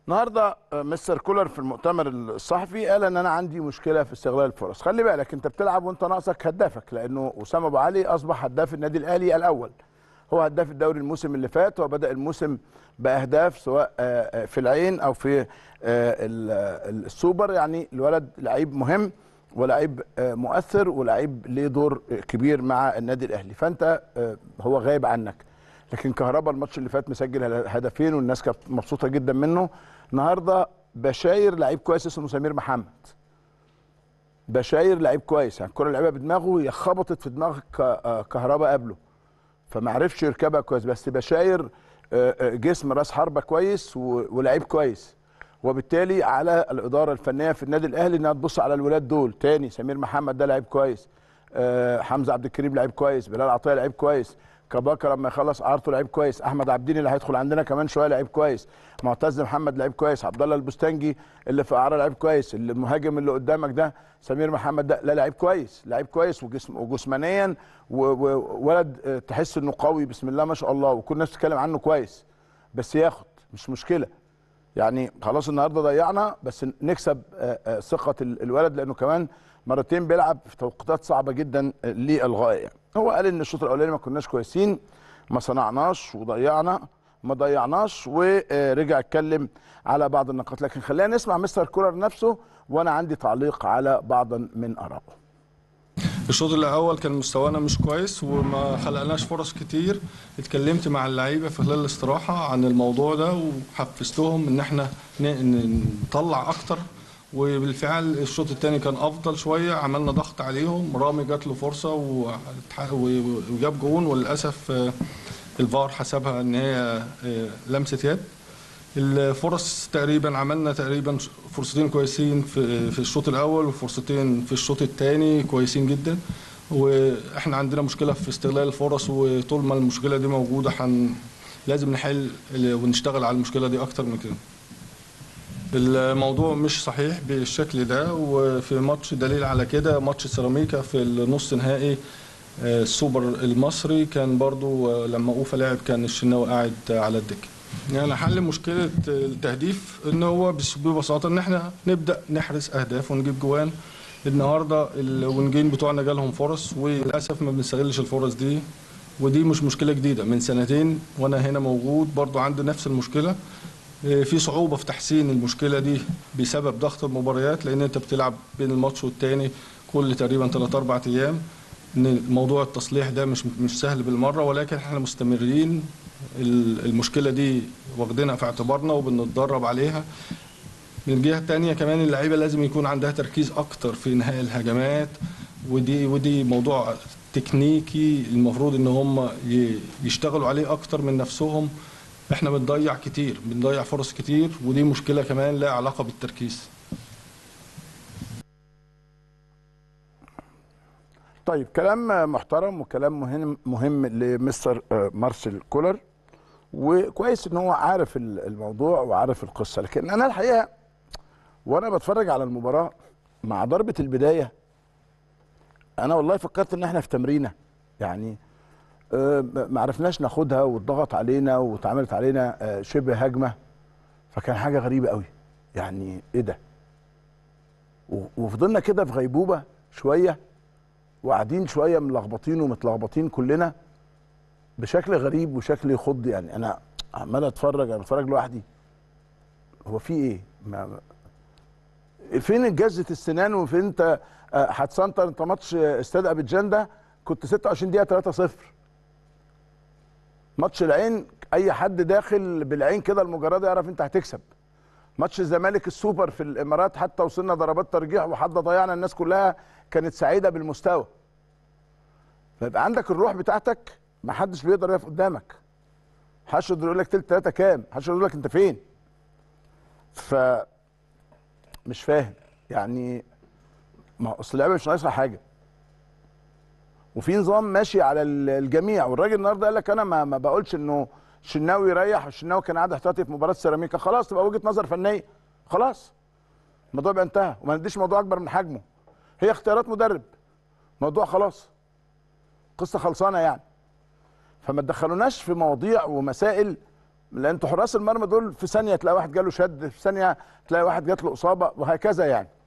النهارده آه، مستر كولر في المؤتمر الصحفي قال ان انا عندي مشكله في استغلال الفرص خلي بالك انت بتلعب وانت ناقصك هدافك لانه اسامه ابو علي اصبح هداف النادي الاهلي الاول هو هداف الدوري الموسم اللي فات وبدا الموسم باهداف سواء آه، آه، في العين او في آه، ال- ال- السوبر يعني الولد لعيب مهم ولعيب آه، مؤثر ولعيب ليه دور آه، كبير مع النادي الاهلي فانت آه، هو غايب عنك لكن كهربا الماتش اللي فات مسجل هدفين والناس كانت مبسوطه جدا منه النهارده بشاير لعيب كويس اسمه سمير محمد بشاير لعيب كويس يعني الكره اللي لعبها بدماغه هي خبطت في دماغ ك- آه، كهربا قبله فما عرفش يركبها كويس بس بشاير آه، آه، جسم راس حربه كويس و- ولعيب كويس وبالتالي على الاداره الفنيه في النادي الاهلي انها تبص على الولاد دول تاني سمير محمد ده لعيب كويس آه، حمزه عبد الكريم لعيب كويس بلال عطيه لعيب كويس كباكا لما يخلص اعارته لعيب كويس احمد عبدين اللي هيدخل عندنا كمان شويه لعيب كويس معتز محمد لعيب كويس عبد الله البستنجي اللي في اعاره لعيب كويس اللي المهاجم اللي قدامك ده سمير محمد ده لا لعيب كويس لعيب كويس وجسم وجسمانيا و- و- وولد آه، تحس انه قوي بسم الله ما شاء الله وكل الناس بتتكلم عنه كويس بس ياخد مش مشكله يعني خلاص النهارده ضيعنا بس نكسب آه، آه، ثقه ال- الولد لانه كمان مرتين بيلعب في توقيتات صعبه جدا آه، للغايه يعني. هو قال ان الشوط الاولاني ما كناش كويسين ما صنعناش وضيعنا ما ضيعناش ورجع اتكلم على بعض النقاط لكن خلينا نسمع مستر كولر نفسه وانا عندي تعليق على بعض من ارائه الشوط الاول كان مستوانا مش كويس وما خلقناش فرص كتير اتكلمت مع اللعيبه في خلال الاستراحه عن الموضوع ده وحفزتهم ان احنا ن- ن- نطلع اكتر وبالفعل الشوط الثاني كان افضل شويه عملنا ضغط عليهم رامي جات له فرصه واتح- و- وجاب جون وللاسف آه، الفار حسبها ان هي آه، لمسه يد الفرص تقريبا عملنا تقريبا فرصتين كويسين في في الشوط الاول وفرصتين في الشوط الثاني كويسين جدا واحنا عندنا مشكله في استغلال الفرص وطول ما المشكله دي موجوده حن لازم نحل ونشتغل على المشكله دي اكتر من كده الموضوع مش صحيح بالشكل ده وفي ماتش دليل على كده ماتش سيراميكا في النص نهائي آه، السوبر المصري كان برضو آه، لما اوفا لعب كان الشناوي قاعد على الدكه يعني حل مشكله التهديف ان هو بس- ببساطه ان احنا نبدا نحرز اهداف ونجيب جوان النهارده الونجين بتوعنا جالهم فرص وللاسف ما بنستغلش الفرص دي ودي مش مشكله جديده من سنتين وانا هنا موجود برضو عندي نفس المشكله إيه، في صعوبه في تحسين المشكله دي بسبب ضغط المباريات لان انت بتلعب بين الماتش والتاني كل تقريبا 3 4 ايام ان موضوع التصليح ده مش مش سهل بالمره ولكن احنا مستمرين ال- المشكله دي واخدينها في اعتبارنا وبنتدرب عليها من الجهه الثانيه كمان اللعيبه لازم يكون عندها تركيز اكتر في انهاء الهجمات ودي ودي موضوع تكنيكي المفروض ان هم ي- يشتغلوا عليه اكتر من نفسهم احنا بنضيع كتير بنضيع فرص كتير ودي مشكله كمان لها علاقه بالتركيز طيب كلام محترم وكلام مهم مهم لمستر آه، مارسيل كولر وكويس ان هو عارف ال- الموضوع وعارف القصه لكن انا الحقيقه وانا بتفرج على المباراه مع ضربه البدايه انا والله فكرت ان احنا في تمرينه يعني آه، ما عرفناش ناخدها واتضغط علينا واتعملت علينا آه، شبه هجمه فكان حاجه غريبه قوي يعني ايه ده و- وفضلنا كده في غيبوبه شويه وقاعدين شويه ملخبطين ومتلخبطين كلنا بشكل غريب وشكل يخض يعني انا عمال اتفرج انا بتفرج لوحدي هو في ايه؟ ما ما- فين جزة السنان وفين انت آه، هتسنتر انت ماتش آه، استاد ابيجان ده كنت 26 دقيقه 3-0 ماتش العين اي حد داخل بالعين كده المجرده يعرف انت هتكسب ماتش الزمالك السوبر في الامارات حتى وصلنا ضربات ترجيح وحد ضيعنا الناس كلها كانت سعيده بالمستوى فيبقى عندك الروح بتاعتك ما حدش بيقدر يقف قدامك محدش يقدر يقول لك تلت تلاته كام محدش يقدر يقول لك انت فين ف مش فاهم يعني ما هو اصل اللعبه مش ناقصها حاجه وفي نظام ماشي على ال- الجميع والراجل النهارده قال لك انا ما, ما بقولش انه الشناوي يريح والشناوي كان قاعد احتياطي في مباراه سيراميكا خلاص تبقى وجهه نظر فنيه خلاص الموضوع يبقى انتهى وما نديش موضوع اكبر من حجمه هي اختيارات مدرب موضوع خلاص قصه خلصانه يعني فما تدخلوناش في مواضيع ومسائل لان انتوا حراس المرمى دول في ثانيه تلاقي واحد جاله شد في ثانيه تلاقي واحد جات له اصابه وهكذا يعني